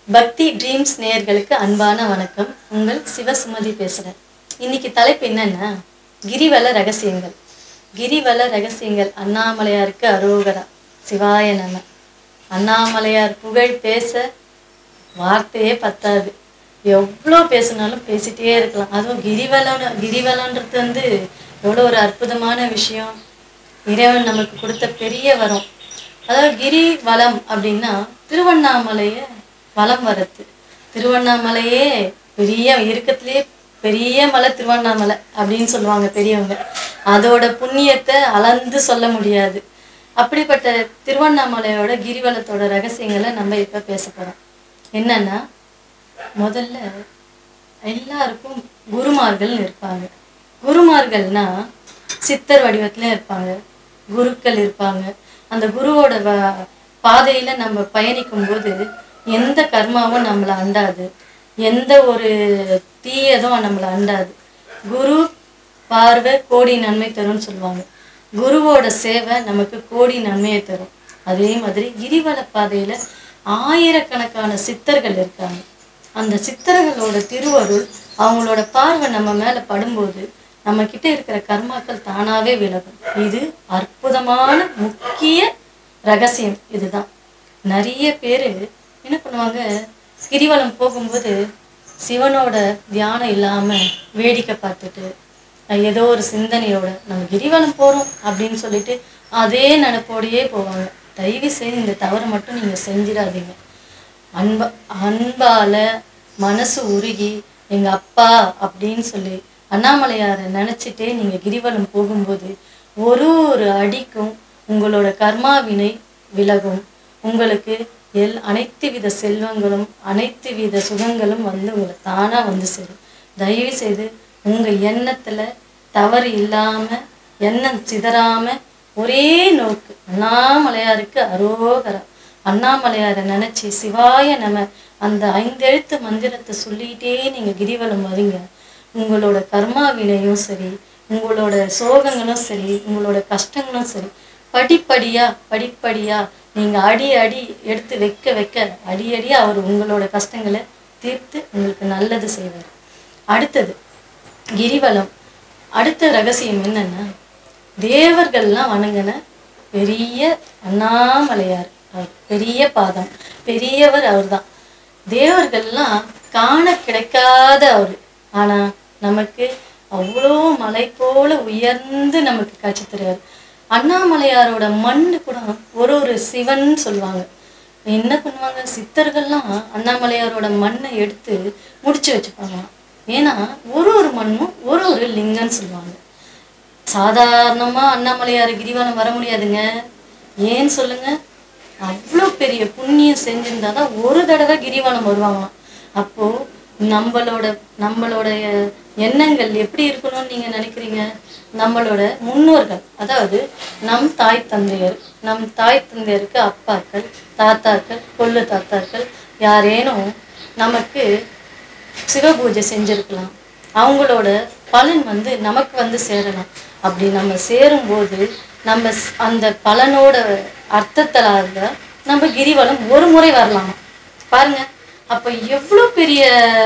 பக்தி ட்ரீம்ஸ் நேயர்களுக்கு அன்பான வணக்கம் உங்கள் சிவசுமதி பேசுகிறேன் இன்னைக்கு தலைப்பு என்னன்னா கிரிவல ரகசியங்கள் கிரிவல ரகசியங்கள் அண்ணாமலையாருக்கு அரோகரா சிவாய நம அண்ணாமலையார் புகழ் பேச வார்த்தையே பத்தாது எவ்வளோ பேசினாலும் பேசிட்டே இருக்கலாம் அதுவும் கிரிவலம் கிரிவலன்றது வந்து எவ்வளோ ஒரு அற்புதமான விஷயம் இறைவன் நமக்கு கொடுத்த பெரிய வரம் அதாவது கிரி வலம் அப்படின்னா திருவண்ணாமலையை வலம் வரது திருவண்ணாமலையே பெரிய இருக்கத்திலே பெரிய மலை திருவண்ணாமலை அப்படின்னு சொல்லுவாங்க பெரியவங்க அதோட புண்ணியத்தை அளந்து சொல்ல முடியாது அப்படிப்பட்ட திருவண்ணாமலையோட கிரிவலத்தோட ரகசியங்களை நம்ம இப்போ பேச போகிறோம் என்னன்னா முதல்ல எல்லாருக்கும் குருமார்கள்னு இருப்பாங்க குருமார்கள்னா சித்தர் வடிவத்துல இருப்பாங்க குருக்கள் இருப்பாங்க அந்த குருவோட வ பாதையில நம்ம பயணிக்கும் போது எந்த கர்மாவும் நம்மளை அண்டாது எந்த ஒரு தீயதும் நம்மளை அண்டாது குரு பார்வை கோடி நன்மை தரும்னு சொல்லுவாங்க குருவோட சேவை நமக்கு கோடி நன்மையை தரும் அதே மாதிரி கிரிவல பாதையில ஆயிரக்கணக்கான சித்தர்கள் இருக்காங்க அந்த சித்தர்களோட திருவருள் அவங்களோட பார்வை நம்ம மேல படும்போது நம்ம கிட்ட இருக்கிற கர்மாக்கள் தானாவே விலகும் இது அற்புதமான முக்கிய ரகசியம் இதுதான் நிறைய பேர் என்ன பண்ணுவாங்க கிரிவலம் போகும்போது சிவனோட தியானம் இல்லாம வேடிக்கை பார்த்துட்டு அஹ் ஏதோ ஒரு சிந்தனையோட நம்ம கிரிவலம் போறோம் அப்படின்னு சொல்லிட்டு அதே நினைப்போடையே போவாங்க தயவு செய்து இந்த தவறை மட்டும் நீங்க செஞ்சிடாதீங்க அன்ப அன்பால மனசு உருகி எங்க அப்பா அப்படின்னு சொல்லி அண்ணாமலையாரை நினைச்சிட்டே நீங்க கிரிவலம் போகும்போது ஒரு ஒரு அடிக்கும் உங்களோட கர்மாவினை விலகும் உங்களுக்கு எல் அனைத்து வித செல்வங்களும் அனைத்து வித சுகங்களும் வந்து உங்களை தானா வந்து சேரும் தயவு செய்து உங்க எண்ணத்துல தவறு இல்லாம எண்ணம் சிதறாம ஒரே நோக்கு அண்ணாமலையாருக்கு அரோகரா அண்ணாமலையாரை நினைச்சு சிவாய நம அந்த ஐந்தெழுத்து மந்திரத்தை சொல்லிட்டே நீங்க கிரிவலம் வரீங்க உங்களோட கர்மா வினையும் சரி உங்களோட சோகங்களும் சரி உங்களோட கஷ்டங்களும் சரி படிப்படியா படிப்படியா நீங்க அடி அடி எடுத்து வைக்க வைக்க அடி அடியா அவர் உங்களோட கஷ்டங்களை தீர்த்து உங்களுக்கு நல்லது செய்வார் அடுத்தது கிரிவலம் அடுத்த ரகசியம் என்னன்னா தேவர்கள்லாம் வணங்கின பெரிய அண்ணாமலையார் அவர் பெரிய பாதம் பெரியவர் அவர்தான் தேவர்கள்லாம் காண கிடைக்காத அவர் ஆனா நமக்கு அவ்வளோ மலை போல உயர்ந்து நமக்கு காட்சி தருவார் அண்ணாமலையாரோட மண்ணு கூட ஒரு ஒரு சிவன் சொல்லுவாங்க என்ன பண்ணுவாங்க சித்தர்கள்லாம் அண்ணாமலையாரோட மண்ணை எடுத்து முடிச்சு வச்சுப்பாங்களாம் ஏன்னா ஒரு ஒரு மண்ணும் ஒரு ஒரு லிங்கம்னு சொல்லுவாங்க சாதாரணமா அண்ணாமலையார் கிரிவலம் வர முடியாதுங்க ஏன்னு சொல்லுங்க அவ்வளோ பெரிய புண்ணியம் செஞ்சிருந்தா தான் ஒரு தடவை கிரிவலம் வருவாங்களாம் அப்போ நம்மளோட நம்மளுடைய எண்ணங்கள் எப்படி இருக்கணும்னு நீங்க நினைக்கிறீங்க நம்மளோட முன்னோர்கள் அதாவது நம் தாய் தந்தையர் நம் தாய் தந்தையருக்கு அப்பாக்கள் தாத்தாக்கள் கொள்ளு தாத்தாக்கள் யாரேனும் நமக்கு சிவபூஜை செஞ்சிருக்கலாம் அவங்களோட பலன் வந்து நமக்கு வந்து சேரலாம் அப்படி நம்ம சேரும்போது நம்ம ஸ்- அந்த பலனோட அர்த்தத்தில் நம்ம கிரிவலம் ஒரு முறை வரலாமா பாருங்க அப்ப எவ்வளோ பெரிய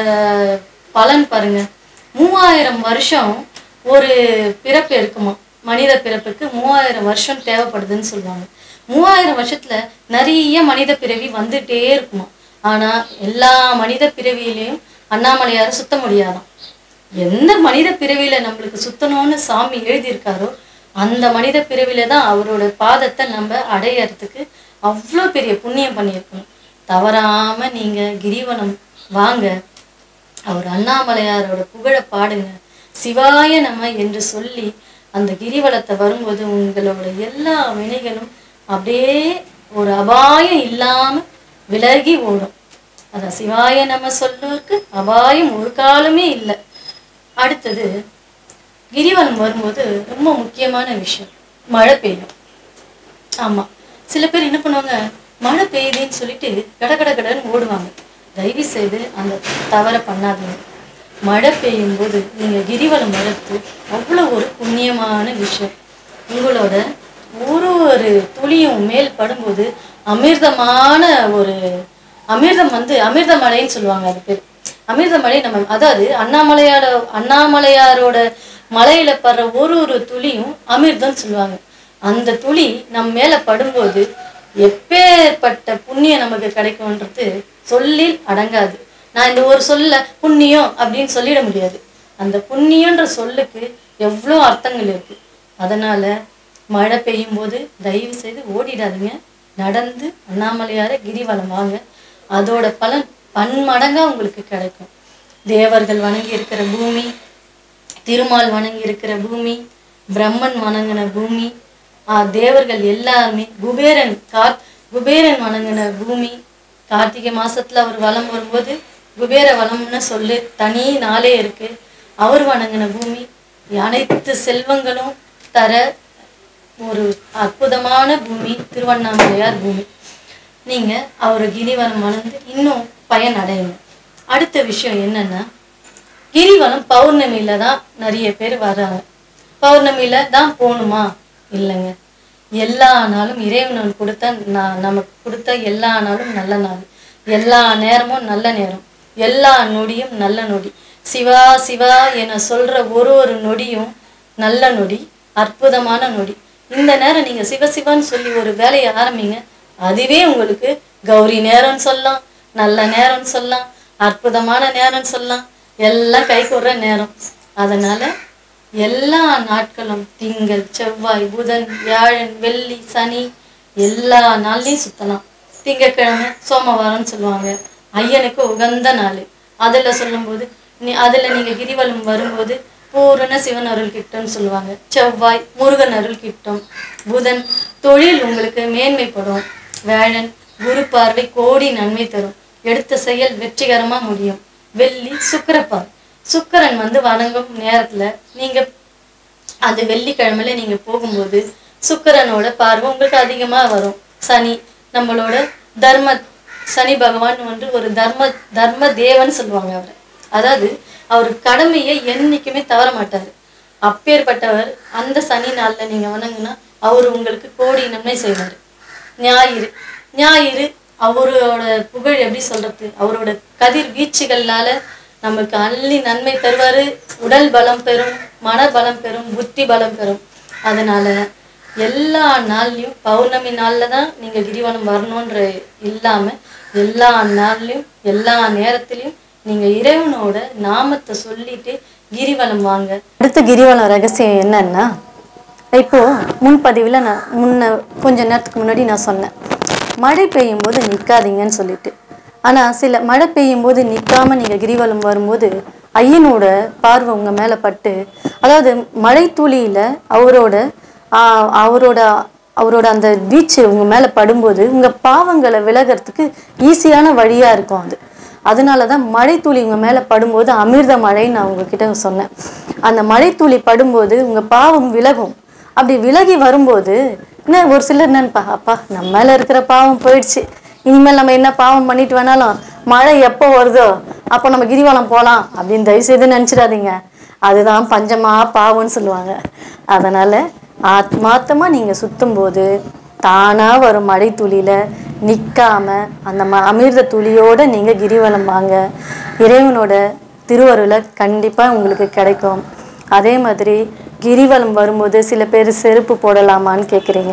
பலன் பாருங்க மூவாயிரம் வருஷம் ஒரு பிறப்பு இருக்குமா மனித பிறப்புக்கு மூவாயிரம் வருஷம் தேவைப்படுதுன்னு சொல்லுவாங்க மூவாயிரம் வருஷத்துல நிறைய மனித பிறவி வந்துட்டே இருக்குமா ஆனா எல்லா மனித பிறவியிலையும் அண்ணாமலையார சுத்த முடியாதாம் எந்த மனித பிறவியில நம்மளுக்கு சுத்தணும்னு சாமி எழுதியிருக்காரோ அந்த மனித பிறவில தான் அவரோட பாதத்தை நம்ம அடையறதுக்கு அவ்வளோ பெரிய புண்ணியம் பண்ணியிருக்கணும் தவறாம நீங்க கிரிவலம் வாங்க அவர் அண்ணாமலையாரோட புகழை பாடுங்க சிவாய நம என்று சொல்லி அந்த கிரிவலத்தை வரும்போது உங்களோட எல்லா வினைகளும் அப்படியே ஒரு அபாயம் இல்லாம விலகி ஓடும் அதான் சிவாய நம சொல்லுவதற்கு அபாயம் ஒரு காலமே இல்லை அடுத்தது கிரிவலம் வரும்போது ரொம்ப முக்கியமான விஷயம் மழை பெய்யும் ஆமா சில பேர் என்ன பண்ணுவாங்க மழை பெய்யுதுன்னு சொல்லிட்டு கட கட கடன்னு ஓடுவாங்க தயவு செய்து அந்த தவறை பண்ணாதீங்க மழை பெய்யும் போது நீங்க கிரிவலம் வர்றது அவ்வளோ ஒரு புண்ணியமான விஷயம் உங்களோட ஒரு ஒரு துளியும் மேல் படும்போது அமிர்தமான ஒரு அமிர்தம் வந்து அமிர்த மழைன்னு சொல்லுவாங்க அது பேர் அமிர்த மழை நம்ம அதாவது அண்ணாமலையார அண்ணாமலையாரோட மலையில படுற ஒரு ஒரு துளியும் அமிர்தம்னு சொல்லுவாங்க அந்த துளி நம்ம மேல படும்போது எப்பேற்பட்ட புண்ணியம் நமக்கு கிடைக்கும்ன்றது சொல்லில் அடங்காது நான் இந்த ஒரு சொல்ல புண்ணியம் அப்படின்னு சொல்லிட முடியாது அந்த புண்ணியன்ற சொல்லுக்கு எவ்வளோ அர்த்தங்கள் இருக்கு அதனால மழை பெய்யும் போது தயவு செய்து ஓடிடாதீங்க நடந்து அண்ணாமலையார கிரிவலம் வாங்க அதோட பலன் பன்மடங்கா உங்களுக்கு கிடைக்கும் தேவர்கள் வணங்கி இருக்கிற பூமி திருமால் வணங்கி இருக்கிற பூமி பிரம்மன் வணங்கின பூமி ஆஹ் தேவர்கள் எல்லாருமே குபேரன் கார் குபேரன் வணங்கின பூமி கார்த்திகை மாசத்துல அவர் வலம் வரும்போது குபேர வளம்னு சொல்லு தனி நாளே இருக்கு அவர் வணங்கின பூமி அனைத்து செல்வங்களும் தர ஒரு அற்புதமான பூமி திருவண்ணாமலையார் பூமி நீங்க அவர் கிரிவலம் வளர்ந்து இன்னும் பயன் அடையுங்க அடுத்த விஷயம் என்னன்னா கிரிவலம் பௌர்ணமியில தான் நிறைய பேர் வர்றாங்க பௌர்ணமியில தான் போகணுமா இல்லைங்க எல்லா நாளும் இறைவன் கொடுத்த நான் நமக்கு கொடுத்த எல்லா நாளும் நல்ல நாள் எல்லா நேரமும் நல்ல நேரம் எல்லா நொடியும் நல்ல நொடி சிவா சிவா என சொல்ற ஒரு ஒரு நொடியும் நல்ல நொடி அற்புதமான நொடி இந்த நேரம் நீங்க சிவசிவான்னு சொல்லி ஒரு வேலையை ஆரம்பிங்க அதுவே உங்களுக்கு கௌரி நேரம்னு சொல்லலாம் நல்ல நேரம்னு சொல்லலாம் அற்புதமான நேரம்னு சொல்லலாம் எல்லாம் கை கூடுற நேரம் அதனால எல்லா நாட்களும் திங்கள் செவ்வாய் புதன் வியாழன் வெள்ளி சனி எல்லா நாள்லையும் சுத்தலாம் திங்கட்கிழமை சோமவாரம்னு சொல்லுவாங்க ஐயனுக்கு உகந்த நாள் அதுல சொல்லும்போது நீ அதுல நீங்க கிரிவலம் வரும்போது பூரண சிவன் அருள் கிட்டம்னு சொல்லுவாங்க செவ்வாய் முருகன் அருள் கிட்டும் புதன் தொழில் உங்களுக்கு மேன்மைப்படும் வேழன் குரு பார்வை கோடி நன்மை தரும் எடுத்த செயல் வெற்றிகரமா முடியும் வெள்ளி சுக்கிரப்பார் சுக்கிரன் வந்து வணங்கும் நேரத்துல நீங்க அந்த வெள்ளிக்கிழமையில நீங்க போகும்போது சுக்கிரனோட பார்வை உங்களுக்கு அதிகமா வரும் சனி நம்மளோட தர்ம சனி பகவான் வந்து ஒரு தர்ம தர்ம தேவன் சொல்லுவாங்க அவரை அதாவது அவர் கடமையை என்னைக்குமே தவற மாட்டாரு அப்பேற்பட்டவர் அந்த சனி நாள்ல நீங்க வணங்குனா அவர் உங்களுக்கு கோடி நன்மை செய்வார் ஞாயிறு ஞாயிறு அவரோட புகழ் எப்படி சொல்றது அவரோட கதிர் வீச்சுகள்னால நமக்கு அள்ளி நன்மை தருவாரு உடல் பலம் பெறும் மன பலம் பெறும் புத்தி பலம் பெறும் அதனால எல்லா நாள்லயும் பௌர்ணமி நாள்ல தான் நீங்க கிரிவலம் வரணுன்ற இல்லாம எல்லா நாள்லயும் எல்லா நேரத்திலையும் நீங்க இறைவனோட நாமத்தை சொல்லிட்டு கிரிவலம் வாங்க அடுத்த கிரிவலம் ரகசியம் என்னன்னா இப்போ முன்பதிவில் நான் முன்ன கொஞ்ச நேரத்துக்கு முன்னாடி நான் சொன்னேன் மழை பெய்யும் போது நிற்காதீங்கன்னு சொல்லிட்டு ஆனால் சில மழை பெய்யும் போது நிற்காம நீங்கள் கிரிவலம் வரும்போது ஐயனோட பார்வை உங்கள் மேலே பட்டு அதாவது மழை துளியில் அவரோட ஆஹ், அவரோட அவரோட அந்த வீச்சு உங்கள் மேலே படும்போது உங்கள் பாவங்களை விலகிறதுக்கு ஈஸியான வழியாக இருக்கும் அது அதனால தான் மழைத்துளி உங்கள் மேலே படும்போது அமிர்த மழைன்னு நான் உங்ககிட்ட சொன்னேன் அந்த மழைத்துளி படும்போது உங்கள் பாவம் விலகும் அப்படி விலகி வரும்போது என்ன ஒரு சிலர் நினைப்பா அப்பா நம்ம மேலே இருக்கிற பாவம் போயிடுச்சு இனிமேல் நம்ம என்ன பாவம் பண்ணிட்டு வேணாலும் மழை எப்போ வருதோ அப்போ நம்ம கிரிவலம் போகலாம் அப்படின்னு தயவு செய்து நினச்சிடாதீங்க அதுதான் பஞ்சமா பாவம்னு சொல்லுவாங்க அதனால் ஆத்மார்த்தமாக நீங்கள் சுத்தும்போது தானாக வரும் மழை துளியில நிற்காம அந்த ம அமிர்த துளியோட நீங்கள் கிரிவலம் வாங்க இறைவனோட திருவருளை கண்டிப்பாக உங்களுக்கு கிடைக்கும் அதே மாதிரி கிரிவலம் வரும்போது சில பேர் செருப்பு போடலாமான்னு கேட்குறீங்க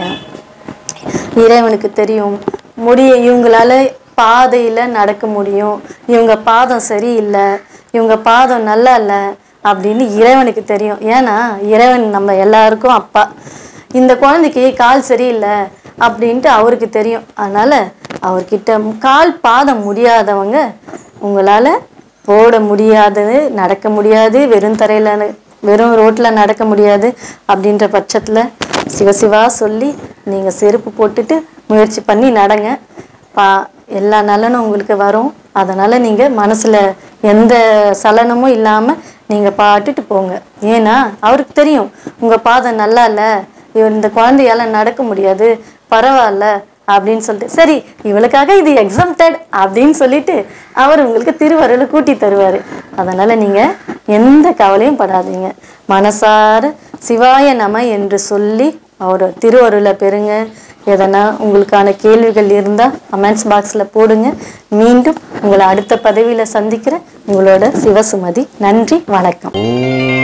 இறைவனுக்கு தெரியும் முடிய இவங்களால பாதையில நடக்க முடியும் இவங்க பாதம் சரியில்லை இவங்க பாதம் நல்லா இல்லை அப்படின்னு இறைவனுக்கு தெரியும் ஏன்னா இறைவன் நம்ம எல்லாருக்கும் அப்பா இந்த குழந்தைக்கு கால் சரியில்லை அப்படின்ட்டு அவருக்கு தெரியும் அதனால அவர்கிட்ட கால் பாதம் முடியாதவங்க உங்களால போட முடியாதது நடக்க முடியாது வெறும் தரையில வெறும் ரோட்ல நடக்க முடியாது அப்படின்ற பட்சத்துல சிவசிவா சொல்லி நீங்க செருப்பு போட்டுட்டு முயற்சி பண்ணி நடங்க பா எல்லா நலனும் உங்களுக்கு வரும் அதனால நீங்க மனசுல எந்த சலனமும் இல்லாம நீங்க பாட்டுட்டு போங்க ஏன்னா அவருக்கு தெரியும் உங்க பாதம் நல்லா இல்ல இவர் இந்த குழந்தையால நடக்க முடியாது பரவாயில்ல அப்படின்னு சொல்லிட்டு சரி இவளுக்காக இது எக்ஸம்டட் அப்படின்னு சொல்லிட்டு அவர் உங்களுக்கு திருவருளை கூட்டி தருவார் அதனால நீங்க எந்த கவலையும் படாதீங்க மனசார சிவாய நம என்று சொல்லி அவரோட திருவருளை பெறுங்க எதனா உங்களுக்கான கேள்விகள் இருந்தால் கமெண்ட்ஸ் பாக்ஸில் போடுங்க மீண்டும் உங்களை அடுத்த பதவியில் சந்திக்கிறேன் உங்களோட சிவசுமதி நன்றி வணக்கம் ஓம்